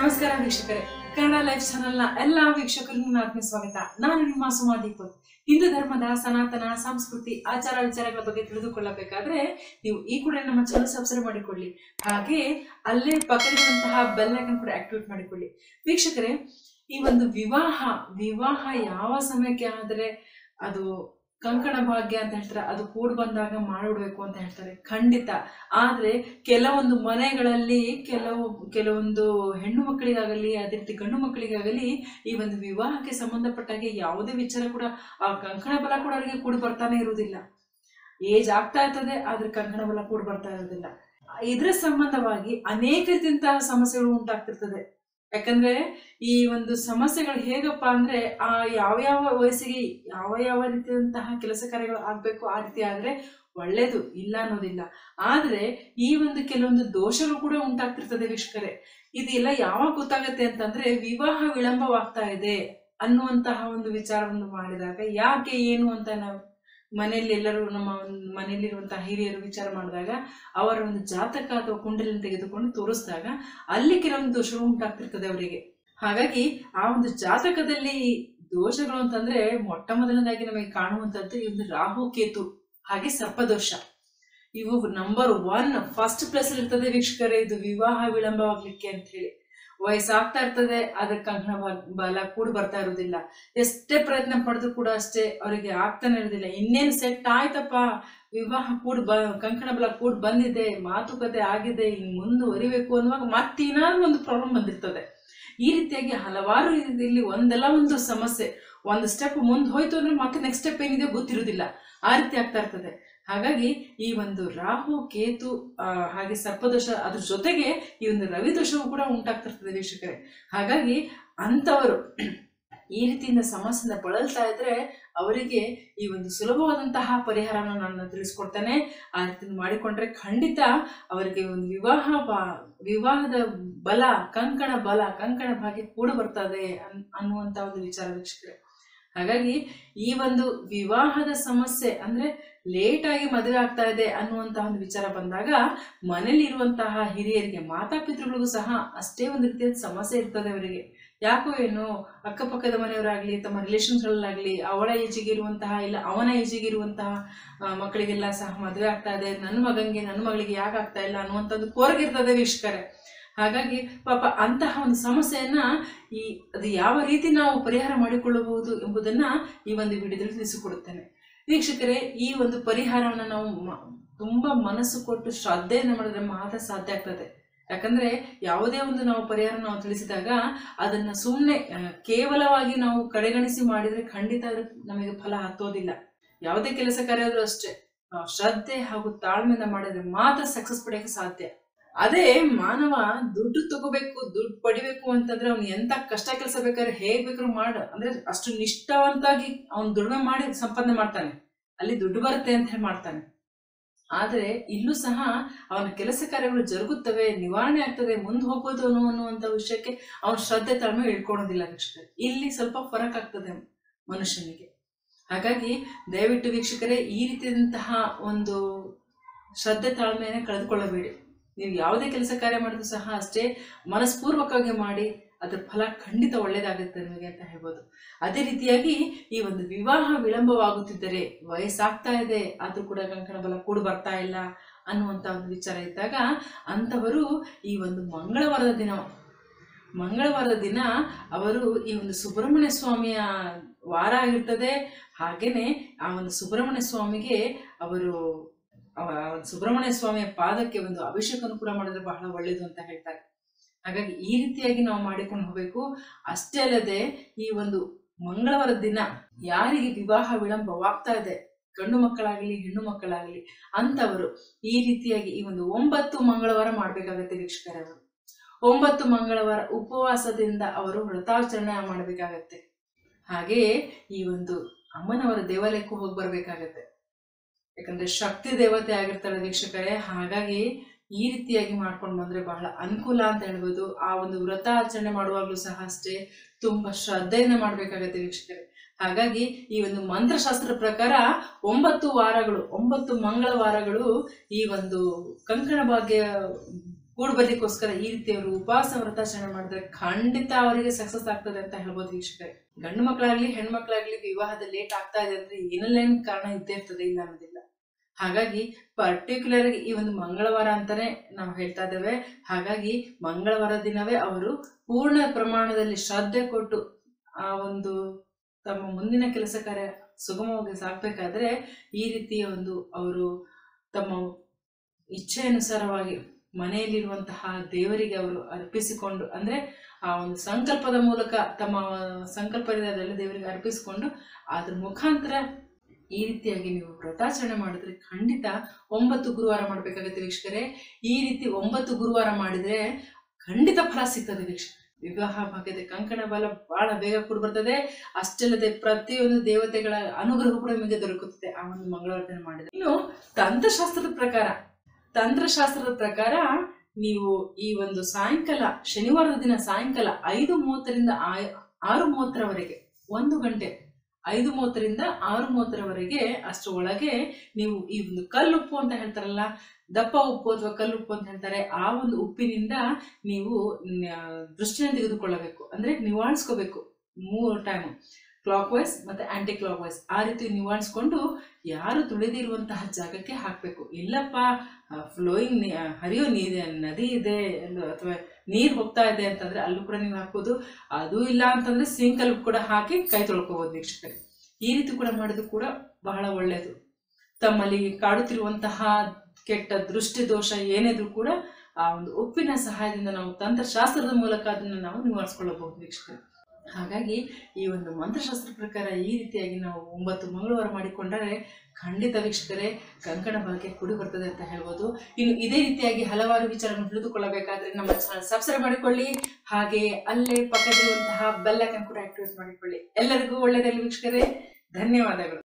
ನಮಸ್ಕಾರ ವೀಕ್ಷಕರೇ ಕನ್ನಡ ಲೈಫ್ ಚಾನೆಲ್ನ ಎಲ್ಲಾ ವೀಕ್ಷಕರಿಗೂ ನನ್ನ ಆತ್ಮೀಯ ಸ್ವಾಗತ ನಾನು ನಿಮ್ಮ ಸುಮಾ ದೀಪಕ್ ಹಿಂದೂ ಧರ್ಮದ ಸನಾತನ ಸಂಸ್ಕೃತಿ ಆಚಾರ ವಿಚಾರಗಳ ಬಗ್ಗೆ ತಿಳಿದುಕೊಳ್ಳಬೇಕಾದ್ರೆ ನೀವು ಈ ಕೂಡ ನಮ್ಮ ಚಾನಲ್ ಸಬ್ಸ್ಕ್ರೈಬ್ ಮಾಡಿಕೊಳ್ಳಿ ಹಾಗೆ ಅಲ್ಲೇ ಪಕ್ಕದಲ್ಲಿರುವಂತಹ ಬೆಲ್ ಐಕನ್ ಕೂಡ ಆಕ್ಟಿವೇಟ್ ಮಾಡಿಕೊಳ್ಳಿ ವೀಕ್ಷಕರೇ ಈ ಒಂದು ವಿವಾಹ ವಿವಾಹ ಯಾವ ಸಮಯಕ್ಕೆ ಆದರೆ ಅದು ಕಂಕಣ ಭಾಗ್ಯ ಅಂತ ಹೇಳ್ತಾರೆ ಅದು ಕೂಡ್ ಬಂದಾಗ ಮಾಡಿಬಿಡ್ಬೇಕು ಅಂತ ಹೇಳ್ತಾರೆ ಖಂಡಿತ ಆದ್ರೆ ಕೆಲವೊಂದು ಮನೆಗಳಲ್ಲಿ ಕೆಲವು ಕೆಲವೊಂದು ಹೆಣ್ಣು ಮಕ್ಕಳಿಗಾಗಲಿ ಅದೇ ರೀತಿ ಗಂಡು ಮಕ್ಕಳಿಗಾಗಲಿ ಈ ಒಂದು ವಿವಾಹಕ್ಕೆ ಸಂಬಂಧಪಟ್ಟಾಗೆ ಯಾವುದೇ ವಿಚಾರ ಕೂಡ ಆ ಕಂಕಣ ಬಲ ಕೂಡ ಅವರಿಗೆ ಕೂಡಿ ಬರ್ತಾನೆ ಇರುವುದಿಲ್ಲ ಏಜ್ ಆಗ್ತಾ ಇರ್ತದೆ ಆದ್ರೆ ಕಂಕಣ ಬಲ ಕೂಡಿ ಬರ್ತಾ ಇರೋದಿಲ್ಲ ಇದರ ಸಂಬಂಧವಾಗಿ ಅನೇಕ ರೀತಿಯಂತಹ ಸಮಸ್ಯೆಗಳು ಉಂಟಾಗ್ತಿರ್ತದೆ ಯಾಕಂದ್ರೆ ಈ ಒಂದು ಸಮಸ್ಯೆಗಳು ಹೇಗಪ್ಪ ಅಂದ್ರೆ ಆ ಯಾವ ಯಾವ ವಯಸ್ಸಿಗೆ ಯಾವ ಯಾವ ರೀತಿಯಾದಂತಹ ಕೆಲಸ ಕಾರ್ಯಗಳು ಆಗ್ಬೇಕು ಆ ರೀತಿ ಆದ್ರೆ ಒಳ್ಳೇದು ಇಲ್ಲ ಅನ್ನೋದಿಲ್ಲ ಆದ್ರೆ ಈ ಒಂದು ಕೆಲವೊಂದು ದೋಷಗಳು ಕೂಡ ಉಂಟಾಗ್ತಿರ್ತದೆ ವೀಕ್ಷಕರೇ ಇದೆಲ್ಲ ಯಾವಾಗ ಗೊತ್ತಾಗತ್ತೆ ಅಂತಂದ್ರೆ ವಿವಾಹ ವಿಳಂಬವಾಗ್ತಾ ಇದೆ ಅನ್ನುವಂತಹ ಒಂದು ವಿಚಾರವನ್ನು ಮಾಡಿದಾಗ ಯಾಕೆ ಏನು ಅಂತ ನಾವು ಮನೆಯಲ್ಲಿ ಎಲ್ಲರೂ ನಮ್ಮ ಒಂದು ಮನೆಯಲ್ಲಿರುವಂತಹ ಹಿರಿಯರು ವಿಚಾರ ಮಾಡಿದಾಗ ಅವರ ಒಂದು ಜಾತಕ ಅಥವಾ ಕುಂಡಲಿನ ತೆಗೆದುಕೊಂಡು ತೋರಿಸಿದಾಗ ಅಲ್ಲಿ ಕೆಲವೊಂದು ದೋಷಗಳು ಉಂಟಾಗ್ತಿರ್ತದೆ ಅವರಿಗೆ ಹಾಗಾಗಿ ಆ ಒಂದು ಜಾತಕದಲ್ಲಿ ದೋಷಗಳು ಅಂತಂದ್ರೆ ಮೊಟ್ಟ ಮೊದಲನೇದಾಗಿ ನಮಗೆ ಕಾಣುವಂತದ್ದು ಈ ಒಂದು ರಾಹು ಕೇತು ಹಾಗೆ ಸರ್ಪದೋಷ ಇವು ನಂಬರ್ ಒನ್ ಫಸ್ಟ್ ಪ್ಲೇಸ್ ಇರ್ತದೆ ವೀಕ್ಷಕರೇ ಇದು ವಿವಾಹ ವಿಳಂಬವಾಗ್ಲಿಕ್ಕೆ ಅಂತ ಹೇಳಿ ವಯಸ್ಸಾಗ್ತಾ ಇರ್ತದೆ ಅದಕ್ಕೆ ಕಂಕಣ ಬಲ ಕೂಡ ಬರ್ತಾ ಇರೋದಿಲ್ಲ ಎಷ್ಟೇ ಪ್ರಯತ್ನ ಪಡೆದ್ರು ಕೂಡ ಅಷ್ಟೇ ಅವರಿಗೆ ಆಗ್ತಾನೆ ಇರೋದಿಲ್ಲ ಇನ್ನೇನು ಸೆಟ್ ಆಯ್ತಪ್ಪ ವಿವಾಹ ಕೂಡ ಬ ಕಂಕಣ ಬಲ ಕೂಡ ಬಂದಿದೆ ಮಾತುಕತೆ ಆಗಿದೆ ಇನ್ನು ಮುಂದುವರಿಬೇಕು ಅನ್ನುವಾಗ ಮತ್ತೇನಾದ್ರು ಒಂದು ಪ್ರಾಬ್ಲಮ್ ಬಂದಿರ್ತದೆ ಈ ರೀತಿಯಾಗಿ ಹಲವಾರು ಇಲ್ಲಿ ಒಂದಲ್ಲ ಒಂದು ಸಮಸ್ಯೆ ಒಂದು ಸ್ಟೆಪ್ ಮುಂದೆ ಹೋಯ್ತು ಅಂದ್ರೆ ಮತ್ತೆ ನೆಕ್ಸ್ಟ್ ಸ್ಟೆಪ್ ಏನಿದೆ ಗೊತ್ತಿರುವುದಿಲ್ಲ ಆ ರೀತಿ ಆಗ್ತಾ ಇರ್ತದೆ ಹಾಗಾಗಿ ಈ ಒಂದು ರಾಹು ಕೇತು ಆ, ಹಾಗೆ ಸರ್ಪದೋಷ ಅದ್ರ ಜೊತೆಗೆ ಈ ಒಂದು ರವಿ ದೋಷವು ಕೂಡ ಉಂಟಾಗ್ತಿರ್ತದೆ ವೀಕ್ಷಕರೇ ಹಾಗಾಗಿ ಅಂಥವರು ಈ ರೀತಿಯಿಂದ ಸಮಸ್ಯೆಯಿಂದ ಬಳಲ್ತಾ ಇದ್ರೆ ಅವರಿಗೆ ಈ ಒಂದು ಸುಲಭವಾದಂತಹ ಪರಿಹಾರನ ನಾನು ತಿಳಿಸ್ಕೊಡ್ತೇನೆ ಆ ರೀತಿ ಮಾಡಿಕೊಂಡ್ರೆ ಖಂಡಿತ ಅವರಿಗೆ ಒಂದು ವಿವಾಹ ಬ- ವಿವಾಹದ ಬಲ ಕಂಕಣ ಬಲ ಕಂಕಣ ಭಾಗ್ಯ ಕೂಡ ಬರ್ತದೆ ಅನ್ ಅನ್ನುವಂತ ಒಂದು ವಿಚಾರ ವೀಕ್ಷಕರೇ ಹಾಗಾಗಿ ಈ ಒಂದು ವಿವಾಹದ ಸಮಸ್ಯೆ ಅಂದ್ರೆ ಲೇಟ್ ಆಗಿ ಮದುವೆ ಆಗ್ತಾ ಇದೆ ಅನ್ನುವಂತಹ ಒಂದು ವಿಚಾರ ಬಂದಾಗ ಮನೇಲಿ ಇರುವಂತಹ ಹಿರಿಯರಿಗೆ ಮಾತಾಪಿತೃಗಳಿಗೂ ಸಹ ಅಷ್ಟೇ ಒಂದು ರೀತಿಯ ಸಮಸ್ಯೆ ಇರ್ತದೆ ಅವರಿಗೆ ಯಾಕೋ ಏನು ಅಕ್ಕಪಕ್ಕದ ಮನೆಯವರಾಗ್ಲಿ ತಮ್ಮ ರಿಲೇಷನ್ಸ್ಗಳಲ್ಲಾಗ್ಲಿ ಅವಳ ಏಜಿಗೆ ಇರುವಂತಹ ಇಲ್ಲ ಅವನ ಏಜಿಗೆ ಇರುವಂತಹ ಆ, ಮಕ್ಕಳಿಗೆಲ್ಲ ಸಹ ಮದುವೆ ಆಗ್ತಾ ಇದೆ ನನ್ನ ಮಗಂಗೆ ನನ್ನ ಮಗಳಿಗೆ ಯಾಕೆ ಆಗ್ತಾ ಇಲ್ಲ ಅನ್ನುವಂಥದ್ದು ಕೋರ್ಗಿರ್ತದೆ ವೀಕ್ಷಕರೇ ಹಾಗಾಗಿ ಪಾಪ ಅಂತಹ ಒಂದು ಸಮಸ್ಯೆಯನ್ನ ಈ ಅದು ಯಾವ ರೀತಿ ನಾವು ಪರಿಹಾರ ಮಾಡಿಕೊಳ್ಳಬಹುದು ಎಂಬುದನ್ನ ಈ ಒಂದು ವಿಡಿಯೋದಲ್ಲಿ ತಿಳಿಸಿಕೊಡುತ್ತೇನೆ ವೀಕ್ಷಕರೇ ಈ ಒಂದು ಪರಿಹಾರವನ್ನು ನಾವು ಮ- ತುಂಬಾ ಮನಸ್ಸು ಕೊಟ್ಟು ಶ್ರದ್ಧೆಯಿಂದ ಮಾಡಿದ್ರೆ ಮಾತ್ರ ಸಾಧ್ಯ ಆಗ್ತದೆ ಯಾಕಂದ್ರೆ ಯಾವುದೇ ಒಂದು ನಾವು ಪರಿಹಾರ ನಾವು ತಿಳಿಸಿದಾಗ ಅದನ್ನ ಸುಮ್ಮನೆ ಕೇವಲವಾಗಿ ನಾವು ಕಡೆಗಣಿಸಿ ಮಾಡಿದ್ರೆ ಖಂಡಿತ ಅದು ನಮಗೆ ಫಲ ಹತ್ತೋದಿಲ್ಲ ಯಾವುದೇ ಕೆಲಸ ಕಾರ್ಯ ಆದ್ರೂ ಅಷ್ಟೇ ನಾವು ಶ್ರದ್ಧೆ ಹಾಗೂ ತಾಳ್ಮೆಯಿಂದ ಮಾಡಿದ್ರೆ ಮಾತ್ರ ಸಕ್ಸಸ್ ಪಡೆಯಕ್ಕೆ ಸಾಧ್ಯ ಅದೇ ಮಾನವ ದುಡ್ಡು ತಗೋಬೇಕು ದುಡ್ಡು ಪಡಿಬೇಕು ಅಂತಂದ್ರೆ ಅವ್ನು ಎಂತ ಕಷ್ಟ ಕೆಲಸ ಬೇಕಾದ್ರೆ ಹೇಗ್ ಬೇಕಾದ್ರೂ ಮಾಡ ಅಂದ್ರೆ ಅಷ್ಟು ನಿಷ್ಠಾವಂತಾಗಿ ಅವ್ನು ದುಡಿಮೆ ಮಾಡಿ ಸಂಪಾದನೆ ಮಾಡ್ತಾನೆ ಅಲ್ಲಿ ದುಡ್ಡು ಬರುತ್ತೆ ಅಂತ ಹೇಳಿ ಮಾಡ್ತಾನೆ ಆದ್ರೆ ಇಲ್ಲೂ ಸಹ ಅವನ ಕೆಲಸ ಕಾರ್ಯಗಳು ಜರುಗುತ್ತವೆ ನಿವಾರಣೆ ಆಗ್ತದೆ ಮುಂದೆ ಹೋಗ್ಬೋದು ಅನ್ನೋ ಅನ್ನುವಂಥ ವಿಷಯಕ್ಕೆ ಅವನ ಶ್ರದ್ಧೆ ತಾಳ್ಮೆ ಇಳ್ಕೊಳೋದಿಲ್ಲ ವೀಕ್ಷಕರೇ ಇಲ್ಲಿ ಸ್ವಲ್ಪ ಫರಕ್ ಆಗ್ತದೆ ಮನುಷ್ಯನಿಗೆ ಹಾಗಾಗಿ ದಯವಿಟ್ಟು ವೀಕ್ಷಕರೇ ಈ ರೀತಿಯಾದಂತಹ ಒಂದು ಶ್ರದ್ಧೆ ತಾಳ್ಮೆಯನ್ನು ಕಳೆದುಕೊಳ್ಳಬೇಡಿ ನೀವು ಯಾವುದೇ ಕೆಲಸ ಕಾರ್ಯ ಮಾಡಿದ್ರು ಸಹ ಅಷ್ಟೇ ಮನಸ್ಪೂರ್ವಕವಾಗಿ ಮಾಡಿ ಅದರ ಫಲ ಖಂಡಿತ ಒಳ್ಳೇದಾಗುತ್ತೆ ನಿಮಗೆ ಅಂತ ಹೇಳ್ಬೋದು ಅದೇ ರೀತಿಯಾಗಿ ಈ ಒಂದು ವಿವಾಹ ವಿಳಂಬವಾಗುತ್ತಿದ್ದರೆ ವಯಸ್ಸಾಗ್ತಾ ಇದೆ ಆದ್ರೂ ಕೂಡ ಕಂಕಣ ಬಲ ಕೂಡ ಬರ್ತಾ ಇಲ್ಲ ಅನ್ನುವಂಥ ಒಂದು ವಿಚಾರ ಇದ್ದಾಗ ಅಂಥವರು ಈ ಒಂದು ಮಂಗಳವಾರದ ದಿನ ಮಂಗಳವಾರದ ದಿನ ಅವರು ಈ ಒಂದು ಸುಬ್ರಹ್ಮಣ್ಯ ಸ್ವಾಮಿಯ ವಾರ ಆಗಿರ್ತದೆ ಹಾಗೇನೆ ಆ ಒಂದು ಸುಬ್ರಹ್ಮಣ್ಯ ಸ್ವಾಮಿಗೆ ಅವರು ಅವ ಒಂದು ಸುಬ್ರಹ್ಮಣ್ಯ ಸ್ವಾಮಿಯ ಪಾದಕ್ಕೆ ಒಂದು ಅಭಿಷೇಕವನ್ನು ಕೂಡ ಮಾಡಿದ್ರೆ ಬಹಳ ಒಳ್ಳೇದು ಅಂತ ಹೇಳ್ತಾರೆ ಹಾಗಾಗಿ ಈ ರೀತಿಯಾಗಿ ನಾವು ಮಾಡಿಕೊಂಡು ಹೋಗ್ಬೇಕು ಅಷ್ಟೇ ಅಲ್ಲದೆ ಈ ಒಂದು ಮಂಗಳವಾರದ ದಿನ ಯಾರಿಗೆ ವಿವಾಹ ವಿಳಂಬವಾಗ್ತಾ ಇದೆ ಗಂಡು ಮಕ್ಕಳಾಗಲಿ ಹೆಣ್ಣು ಮಕ್ಕಳಾಗಲಿ ಅಂಥವರು ಈ ರೀತಿಯಾಗಿ ಈ ಒಂದು ಒಂಬತ್ತು ಮಂಗಳವಾರ ಮಾಡಬೇಕಾಗತ್ತೆ ವೀಕ್ಷಕರೇ ಅವರು ಒಂಬತ್ತು ಮಂಗಳವಾರ ಉಪವಾಸದಿಂದ ಅವರು ವ್ರತಾಚರಣೆ ಮಾಡಬೇಕಾಗತ್ತೆ ಹಾಗೆಯೇ ಈ ಒಂದು ಅಮ್ಮನವರ ದೇವಾಲಯಕ್ಕೂ ಹೋಗಿ ಬರ್ಬೇಕಾಗತ್ತೆ ಯಾಕಂದ್ರೆ ಶಕ್ತಿ ದೇವತೆ ಆಗಿರ್ತಾಳೆ ವೀಕ್ಷಕರೇ ಹಾಗಾಗಿ ಈ ರೀತಿಯಾಗಿ ಮಾಡ್ಕೊಂಡು ಬಂದ್ರೆ ಬಹಳ ಅನುಕೂಲ ಅಂತ ಹೇಳ್ಬೋದು ಆ ಒಂದು ವ್ರತ ಆಚರಣೆ ಮಾಡುವಾಗಲೂ ಸಹ ಅಷ್ಟೇ ತುಂಬಾ ಶ್ರದ್ಧೆಯಿಂದ ಮಾಡ್ಬೇಕಾಗತ್ತೆ ವೀಕ್ಷಕರೇ ಹಾಗಾಗಿ ಈ ಒಂದು ಮಂತ್ರಶಾಸ್ತ್ರ ಪ್ರಕಾರ ಒಂಬತ್ತು ವಾರಗಳು ಒಂಬತ್ತು ಮಂಗಳವಾರಗಳು ಈ ಒಂದು ಕಂಕಣ ಭಾಗ್ಯ ಕೂಡ್ಬರ್ಲಿಕ್ಕೋಸ್ಕರ ಈ ರೀತಿ ಅವರು ಉಪವಾಸ ವ್ರತಾಚರಣೆ ಮಾಡಿದ್ರೆ ಖಂಡಿತ ಅವರಿಗೆ ಸಕ್ಸಸ್ ಆಗ್ತದೆ ಅಂತ ಹೇಳ್ಬೋದು ವೀಕ್ಷಕರೇ ಗಂಡು ಮಕ್ಕಳಾಗ್ಲಿ ಹೆಣ್ಮಕ್ಳಾಗ್ಲಿ ವಿವಾಹದ ಲೇಟ್ ಆಗ್ತಾ ಇದೆ ಅಂದ್ರೆ ಏನಲ್ಲೇನು ಕಾರಣ ಇದ್ದೇ ಇರ್ತದೆ ಇಲ್ಲ ಅನ್ನೋದಿಲ್ಲ ಹಾಗಾಗಿ ಪರ್ಟಿಕ್ಯುಲರ್ ಈ ಒಂದು ಮಂಗಳವಾರ ಅಂತಾನೆ ನಾವು ಹೇಳ್ತಾ ಇದ್ದೇವೆ ಹಾಗಾಗಿ ಮಂಗಳವಾರ ದಿನವೇ ಅವರು ಪೂರ್ಣ ಪ್ರಮಾಣದಲ್ಲಿ ಶ್ರದ್ಧೆ ಕೊಟ್ಟು ಆ ಒಂದು ತಮ್ಮ ಮುಂದಿನ ಕೆಲಸ ಕಾರ್ಯ ಸುಗಮವಾಗಿ ಸಾಕ್ಬೇಕಾದ್ರೆ ಈ ರೀತಿಯ ಒಂದು ಅವರು ತಮ್ಮ ಇಚ್ಛೆಯನುಸಾರವಾಗಿ ಮನೆಯಲ್ಲಿರುವಂತಹ ದೇವರಿಗೆ ಅವರು ಅರ್ಪಿಸಿಕೊಂಡು ಅಂದ್ರೆ ಆ ಒಂದು ಸಂಕಲ್ಪದ ಮೂಲಕ ತಮ್ಮ ಸಂಕಲ್ಪದಿಂದ ಅದೆಲ್ಲ ದೇವರಿಗೆ ಅರ್ಪಿಸಿಕೊಂಡು ಅದ್ರ ಮುಖಾಂತರ ಈ ರೀತಿಯಾಗಿ ನೀವು ವ್ರತಾಚರಣೆ ಮಾಡಿದ್ರೆ ಖಂಡಿತ ಒಂಬತ್ತು ಗುರುವಾರ ಮಾಡಬೇಕಾಗುತ್ತೆ ವೀಕ್ಷಕರೇ ಈ ರೀತಿ ಒಂಬತ್ತು ಗುರುವಾರ ಮಾಡಿದ್ರೆ ಖಂಡಿತ ಫಲ ಸಿಗ್ತದೆ ವೀಕ್ಷಕರೇ ವಿವಾಹ ಭಾಗ್ಯದ ಕಂಕಣ ಬಲ ಬಹಳ ಬೇಗ ಕೂಡ ಬರ್ತದೆ ಅಷ್ಟಲ್ಲದೆ ಪ್ರತಿಯೊಂದು ದೇವತೆಗಳ ಅನುಗ್ರಹ ಕೂಡ ನಿಮಗೆ ದೊರಕುತ್ತದೆ ಆ ಒಂದು ಮಂಗಳವಾರ ದಿನ ಮಾಡಿದ್ರೆ ಇನ್ನು ತಂತ್ರಶಾಸ್ತ್ರದ ಪ್ರಕಾರ ತಂತ್ರಶಾಸ್ತ್ರದ ಪ್ರಕಾರ ನೀವು ಈ ಒಂದು ಸಾಯಂಕಾಲ ಶನಿವಾರದ ದಿನ ಸಾಯಂಕಾಲ ಐದು ಮೂವತ್ತರಿಂದ ಆ- ಆರು ಮೂವತ್ತರವರೆಗೆ ಒಂದು ಗಂಟೆ ಐದು ಮೂವತ್ತರಿಂದ ಆರು ಮೂವತ್ತರವರೆಗೆ ಅಷ್ಟರ ಒಳಗೆ ನೀವು ಈ ಒಂದು ಕಲ್ಲುಪ್ಪು ಅಂತ ಹೇಳ್ತಾರಲ್ಲ ದಪ್ಪ ಉಪ್ಪು ಅಥವಾ ಕಲ್ಲುಪ್ಪು ಅಂತ ಹೇಳ್ತಾರೆ ಆ ಒಂದು ಉಪ್ಪಿನಿಂದ ನೀವು ನ- ದೃಷ್ಟಿಯನ್ನು ತೆಗೆದುಕೊಳ್ಳಬೇಕು ಅಂದ್ರೆ ನಿವಾಳಿಸ್ಕೋಬೇಕು ಮೂರು ಟೈಮ್ ಕ್ಲಾಕ್ ವೈಸ್ ಮತ್ತೆ ಆಂಟಿ ಕ್ಲಾಕ್ ವೈಸ್ ಆ ರೀತಿ ನಿವಾಳಿಸ್ಕೊಂಡು ಯಾರು ತುಳಿದಿರುವಂತಹ ಜಾಗಕ್ಕೆ ಹಾಕಬೇಕು ಇಲ್ಲಪ್ಪ ಫ್ಲೋಯಿಂಗ್ ಹರಿಯೋ ನೀರು ನದಿ ಇದೆ ಅಲ್ಲೋ ಅಥವಾ ನೀರು ಹೋಗ್ತಾ ಇದೆ ಅಂತಂದ್ರೆ ಅಲ್ಲೂ ಕೂಡ ನೀವು ಹಾಕೋದು ಅದು ಇಲ್ಲ ಅಂತಂದ್ರೆ ಸಿಂಕಲ್ಲಿ ಕೂಡ ಹಾಕಿ ಕೈ ತೊಳ್ಕೋಬಹುದು ವೀಕ್ಷಕರೇ ಈ ರೀತಿ ಕೂಡ ಮಾಡೋದು ಕೂಡ ಬಹಳ ಒಳ್ಳೆಯದು ತಮ್ಮಲ್ಲಿ ಕಾಡುತ್ತಿರುವಂತಹ ಕೆಟ್ಟ ದೃಷ್ಟಿ ದೋಷ ಏನಿದ್ರು ಕೂಡ ಆ ಒಂದು ಉಪ್ಪಿನ ಸಹಾಯದಿಂದ ನಾವು ತಂತ್ರಶಾಸ್ತ್ರದ ಮೂಲಕ ಅದನ್ನು ನಾವು ನಿವಾರಿಸ್ಕೊಳ್ಳಬಹುದು ವೀಕ್ಷಕರೇ ಹಾಗಾಗಿ ಈ ಒಂದು ಮಂತ್ರಶಾಸ್ತ್ರ ಪ್ರಕಾರ ಈ ರೀತಿಯಾಗಿ ನಾವು ಒಂಬತ್ತು ಮಂಗಳವಾರ ಮಾಡಿಕೊಂಡರೆ ಖಂಡಿತ ವೀಕ್ಷಕರೇ ಕಂಕಣ ಭಾಗ್ಯ ಕೂಡಿ ಬರ್ತದೆ ಅಂತ ಹೇಳ್ಬೋದು ಇನ್ನು ಇದೇ ರೀತಿಯಾಗಿ ಹಲವಾರು ವಿಚಾರಗಳನ್ನು ತಿಳಿದುಕೊಳ್ಳಬೇಕಾದ್ರೆ ನಮ್ಮ ಚಾನಲ್ ಸಬ್ಸ್ಕ್ರೈಬ್ ಮಾಡಿಕೊಳ್ಳಿ ಹಾಗೆ ಅಲ್ಲೇ ಪಕ್ಕದಲ್ಲಿರುವಂತಹ ಬೆಲ್ ಐಕನ್ ಕೂಡ ಆಕ್ಟಿವೇಟ್ ಮಾಡಿಕೊಳ್ಳಿ ಎಲ್ಲರಿಗೂ ಒಳ್ಳೆಯದಾಗಲಿ ವೀಕ್ಷಕರೇ ಧನ್ಯವಾದಗಳು